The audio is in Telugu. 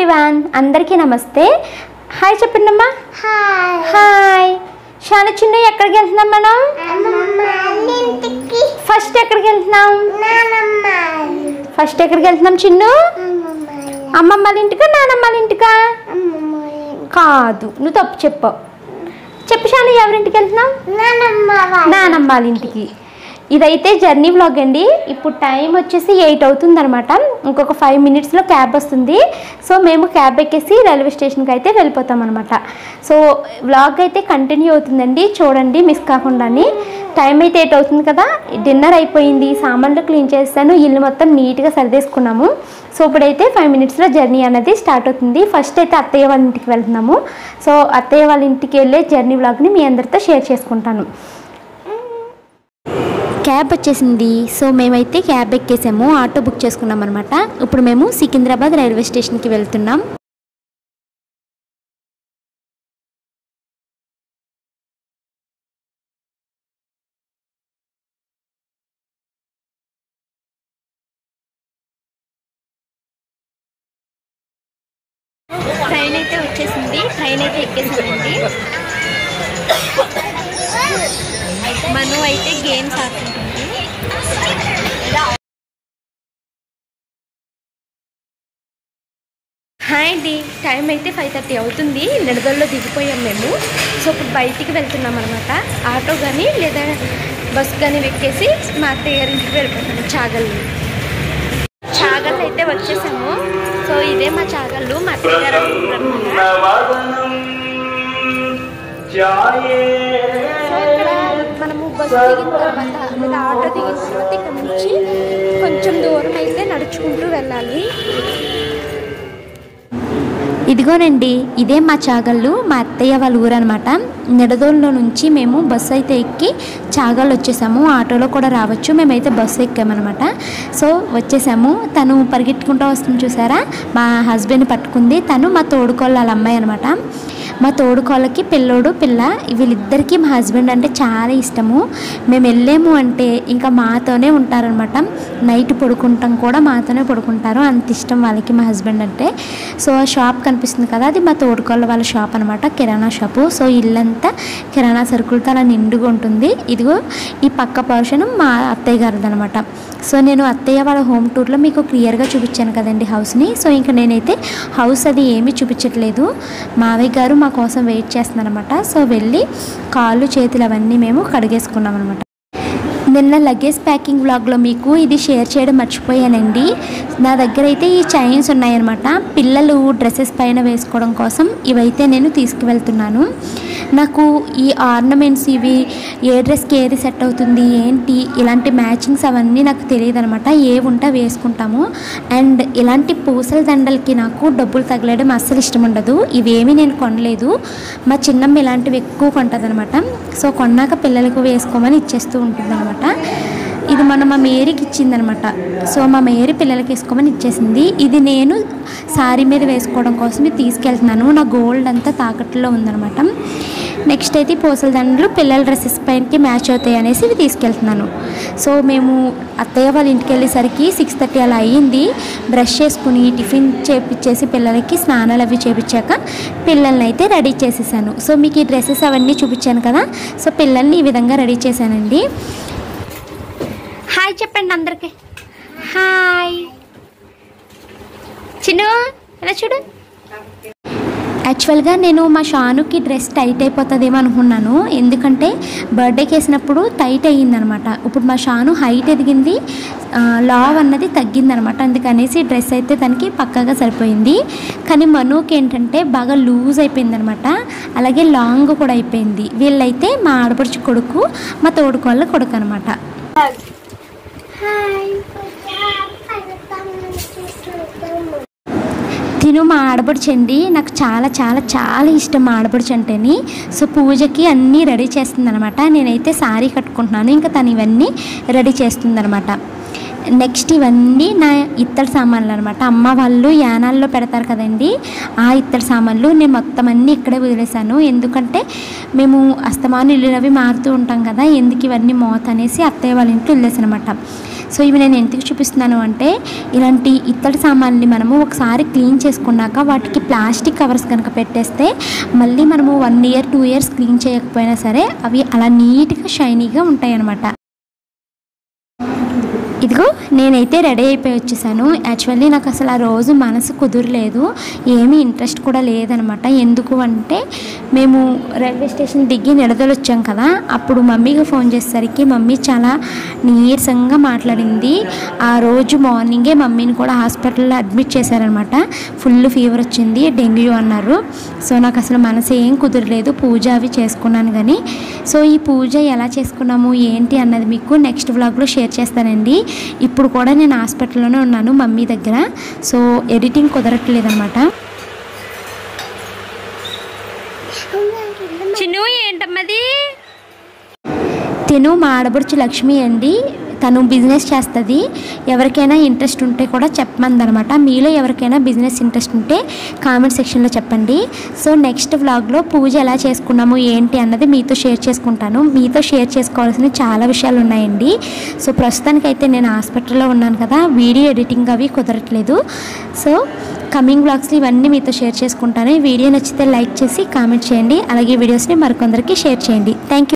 ఎవ్రీవన్ అందరికీ నమస్తే హాయ్ చెప్పండి అమ్మా హాయ్ హాయ్ షాను చిన్న ఎక్కడికి వెళ్తున్నాం మనం అమ్మమ్మ ఇంటికి ఫస్ట్ ఎక్కడికి వెళ్తున్నాం నానమ్మ ఫస్ట్ ఎక్కడికి వెళ్తున్నాం చిన్ను అమ్మమ్మ అమ్మమ్మ వాళ్ళ ఇంటికా నానమ్మ వాళ్ళ ఇంటికా అమ్మమ్మ కాదు నువ్వు తప్పు చెప్పావు చెప్పు షాను ఎవరింటికి వెళ్తున్నాం నానమ్మ వాళ్ళ నానమ్మ వాళ్ళ ఇంటికి ఇదైతే జర్నీ వ్లాగ్ అండి ఇప్పుడు టైం వచ్చేసి ఎయిట్ అవుతుంది అనమాట ఇంకొక ఫైవ్ మినిట్స్లో క్యాబ్ వస్తుంది సో మేము క్యాబ్ ఎక్కేసి రైల్వే స్టేషన్కి అయితే వెళ్ళిపోతాం అనమాట సో వ్లాగ్ అయితే కంటిన్యూ అవుతుందండి చూడండి మిస్ కాకుండాని టైం అయితే ఎయిట్ అవుతుంది కదా డిన్నర్ అయిపోయింది సామాన్లు క్లీన్ చేస్తాను ఇల్లు మొత్తం నీట్గా సర్దేసుకున్నాము సో ఇప్పుడైతే ఫైవ్ మినిట్స్లో జర్నీ అనేది స్టార్ట్ అవుతుంది ఫస్ట్ అయితే అత్తయ్య వాళ్ళ ఇంటికి వెళ్తున్నాము సో అత్తయ్య వాళ్ళ ఇంటికి వెళ్ళే జర్నీ వ్లాగ్ని మీ అందరితో షేర్ చేసుకుంటాను క్యాబ్ వచ్చేసింది సో మేమైతే క్యాబ్ ఎక్కేసాము ఆటో బుక్ చేసుకున్నాం అనమాట ఇప్పుడు మేము సికింద్రాబాద్ రైల్వే స్టేషన్కి వెళ్తున్నాం ట్రైన్ అయితే వచ్చేసింది ట్రైన్ అయితే ఎక్కేసామండి మను అయితే గేమ్స్ ఆడుతుంటుంది హాయ్ అండి టైం అయితే ఫైవ్ థర్టీ అవుతుంది నిడదల్లో దిగిపోయాం మేము సో ఇప్పుడు బయటికి వెళ్తున్నాం అనమాట ఆటో కానీ లేదా బస్ కానీ ఎక్కేసి మా అత్తయ్య గారి ఇంటికి వెళ్ళిపోతాము చాగల్ని చాగల్ అయితే వచ్చేసాము సో ఇదే మా చాగళ్ళు మా అత్తయ్య గారు అనమాట సో ఇక్కడ మనము బస్సు దిగిన తర్వాత లేదా ఆటో దిగిన తర్వాత ఇక్కడ నుంచి కొంచెం దూరం అయితే నడుచుకుంటూ వెళ్ళాలి ఇదిగోనండి ఇదే మా చాగళ్ళు మా అత్తయ్య వాళ్ళ ఊరు అనమాట నిడదోల్లో నుంచి మేము బస్సు అయితే ఎక్కి చాగళ్ళు వచ్చేసాము ఆటోలో కూడా రావచ్చు మేమైతే బస్సు ఎక్కామన్నమాట సో వచ్చేసాము తను పరిగెట్టుకుంటూ వస్తుంది చూసారా మా హస్బెండ్ పట్టుకుంది తను మా తోడుకోళ్ళ వాళ్ళ అమ్మాయి అనమాట మా తోడుకోళ్ళకి పిల్లోడు పిల్ల వీళ్ళిద్దరికీ మా హస్బెండ్ అంటే చాలా ఇష్టము మేము వెళ్ళాము అంటే ఇంకా మాతోనే ఉంటారనమాట నైట్ పడుకుంటాం కూడా మాతోనే పడుకుంటారు అంత ఇష్టం వాళ్ళకి మా హస్బెండ్ అంటే సో ఆ షాప్ కనిపిస్తుంది కదా అది మా తోడుకోళ్ళ వాళ్ళ షాప్ అనమాట కిరాణా షాపు సో ఇల్లంతా కిరాణా సరుకులతో అలా నిండుగా ఉంటుంది ఇదిగో ఈ పక్క పోర్షన్ మా అత్తయ్య గారిది అనమాట సో నేను అత్తయ్య వాళ్ళ హోమ్ టూర్లో మీకు క్లియర్గా చూపించాను కదండి హౌస్ని సో ఇంకా నేనైతే హౌస్ అది ఏమీ చూపించట్లేదు మావయ్య గారు మా కోసం వెయిట్ చేస్తున్నారనమాట సో వెళ్ళి కాళ్ళు చేతులు అవన్నీ మేము కడిగేసుకున్నాం అనమాట నిన్న లగేజ్ ప్యాకింగ్ వ్లాగ్లో మీకు ఇది షేర్ చేయడం మర్చిపోయానండి నా దగ్గర అయితే ఈ చైన్స్ ఉన్నాయన్నమాట పిల్లలు డ్రెస్సెస్ పైన వేసుకోవడం కోసం ఇవైతే నేను తీసుకువెళ్తున్నాను నాకు ఈ ఆర్నమెంట్స్ ఇవి ఏ డ్రెస్కి ఏది సెట్ అవుతుంది ఏంటి ఇలాంటి మ్యాచింగ్స్ అవన్నీ నాకు తెలియదు అనమాట ఏ ఉంటా వేసుకుంటాము అండ్ ఇలాంటి పూసల దండలకి నాకు డబ్బులు తగలడం అస్సలు ఇష్టం ఉండదు ఇవేమీ నేను కొనలేదు మా చిన్నమ్మ ఇలాంటివి ఎక్కువ కొంటుంది అనమాట సో కొన్నాక పిల్లలకు వేసుకోమని ఇచ్చేస్తూ ఉంటుంది ఇది మొన్న మా మేరీకి ఇచ్చిందనమాట సో మా మేరీ పిల్లలకి వేసుకోమని ఇచ్చేసింది ఇది నేను శారీ మీద వేసుకోవడం కోసం ఇది తీసుకెళ్తున్నాను నా గోల్డ్ అంతా తాకట్టులో ఉందనమాట నెక్స్ట్ అయితే ఈ పూసల దండలు పిల్లల డ్రెస్సెస్ పైనకి మ్యాచ్ అవుతాయి అనేసి ఇవి తీసుకెళ్తున్నాను సో మేము అత్తయ్య వాళ్ళ ఇంటికి వెళ్ళేసరికి సిక్స్ థర్టీ అలా అయ్యింది బ్రష్ చేసుకుని టిఫిన్ చేపించేసి పిల్లలకి స్నానాలు అవి చేపించాక పిల్లల్ని అయితే రెడీ చేసేసాను సో మీకు ఈ డ్రెస్సెస్ అవన్నీ చూపించాను కదా సో పిల్లల్ని ఈ విధంగా రెడీ చేశానండి హాయ్ చెప్పండి అందరికి హాయ్ చిన్ను ఎలా చూడు యాక్చువల్గా నేను మా షానుకి డ్రెస్ టైట్ అయిపోతుందేమో అనుకున్నాను ఎందుకంటే బర్త్డేకి వేసినప్పుడు టైట్ అయ్యిందనమాట ఇప్పుడు మా షాను హైట్ ఎదిగింది ఆ, లావ్ అన్నది తగ్గిందనమాట అందుకనేసి డ్రెస్ అయితే తనకి పక్కాగా సరిపోయింది కానీ మనుకి ఏంటంటే బాగా లూజ్ అయిపోయిందనమాట అలాగే లాంగ్ కూడా అయిపోయింది వీళ్ళైతే మా ఆడపడుచు కొడుకు మా తోడుకోళ్ళ కొడుకు అనమాట హాయ్ తిను మా ఆడపడుచు అండి నాకు చాలా చాలా చాలా ఇష్టం మా ఆడపడుచు అంటేని సో పూజకి అన్నీ రెడీ చేస్తుందనమాట నేనైతే శారీ కట్టుకుంటున్నాను ఇంకా తను ఇవన్నీ రెడీ చేస్తుందనమాట నెక్స్ట్ ఇవన్నీ నా ఇత్తడి సామాన్లు అనమాట అమ్మ వాళ్ళు యానాల్లో పెడతారు కదండి ఆ ఇత్తడి సామాన్లు నేను మొత్తం అన్నీ ఇక్కడే వదిలేశాను ఎందుకంటే మేము అస్తమాను ఇల్లు అవి మారుతూ ఉంటాం కదా ఎందుకు ఇవన్నీ మోత అనేసి అత్తయ్య వాళ్ళ ఇంట్లో వదిలేసాను అనమాట సో ఇవి నేను ఎందుకు చూపిస్తున్నాను అంటే ఇలాంటి ఇత్తడి సామాన్ని మనము ఒకసారి క్లీన్ చేసుకున్నాక వాటికి ప్లాస్టిక్ కవర్స్ కనుక పెట్టేస్తే మళ్ళీ మనము one year two years clean చేయకపోయినా సరే అవి అలా నీట్గా షైనీగా ఉంటాయి అన్నమాట ఇదిగో నేనైతే రెడీ అయిపోయి వచ్చేసాను యాక్చువల్లీ నాకు అసలు ఆ రోజు మనసు కుదరలేదు ఏమీ ఇంట్రెస్ట్ కూడా లేదనమాట ఎందుకు అంటే మేము రైల్వే స్టేషన్ దిగి నిడదలు వచ్చాం కదా అప్పుడు మమ్మీకి ఫోన్ చేసేసరికి మమ్మీ చాలా నీరసంగా మాట్లాడింది ఆ రోజు మార్నింగే మమ్మీని కూడా హాస్పిటల్లో అడ్మిట్ చేశారనమాట ఫుల్ ఫీవర్ వచ్చింది డెంగ్యూ అన్నారు సో నాకు అసలు మనసు ఏం కుదరలేదు పూజ అవి చేసుకున్నాను కానీ సో ఈ పూజ ఎలా చేసుకున్నాము ఏంటి అన్నది మీకు నెక్స్ట్ వ్లాగ్లో షేర్ చేస్తానండి ఇప్పుడు కూడా నేను హాస్పిటల్లోనే ఉన్నాను మమ్మీ దగ్గర సో ఎడిటింగ్ కుదరట్లేదు అనమాట చిన్ను ఏంటమ్మది తిను మా ఆడబడుచు లక్ష్మి అండి తను బిజినెస్ చేస్తుంది ఎవరికైనా ఇంట్రెస్ట్ ఉంటే కూడా చెప్పమందనమాట మీలో ఎవరికైనా బిజినెస్ ఇంట్రెస్ట్ ఉంటే కామెంట్ సెక్షన్లో చెప్పండి సో నెక్స్ట్ వ్లాగ్లో పూజ ఎలా చేసుకున్నాము ఏంటి అన్నది మీతో షేర్ చేసుకుంటాను మీతో షేర్ చేసుకోవాల్సిన చాలా విషయాలు ఉన్నాయండి సో ప్రస్తుతానికైతే నేను హాస్పిటల్లో ఉన్నాను కదా వీడియో ఎడిటింగ్ అవి కుదరట్లేదు సో కమింగ్ వ్లాగ్స్లో ఇవన్నీ మీతో షేర్ చేసుకుంటాను ఈ వీడియో నచ్చితే లైక్ చేసి కామెంట్ చేయండి అలాగే వీడియోస్ని మరికొందరికి షేర్ చేయండి థ్యాంక్ యూ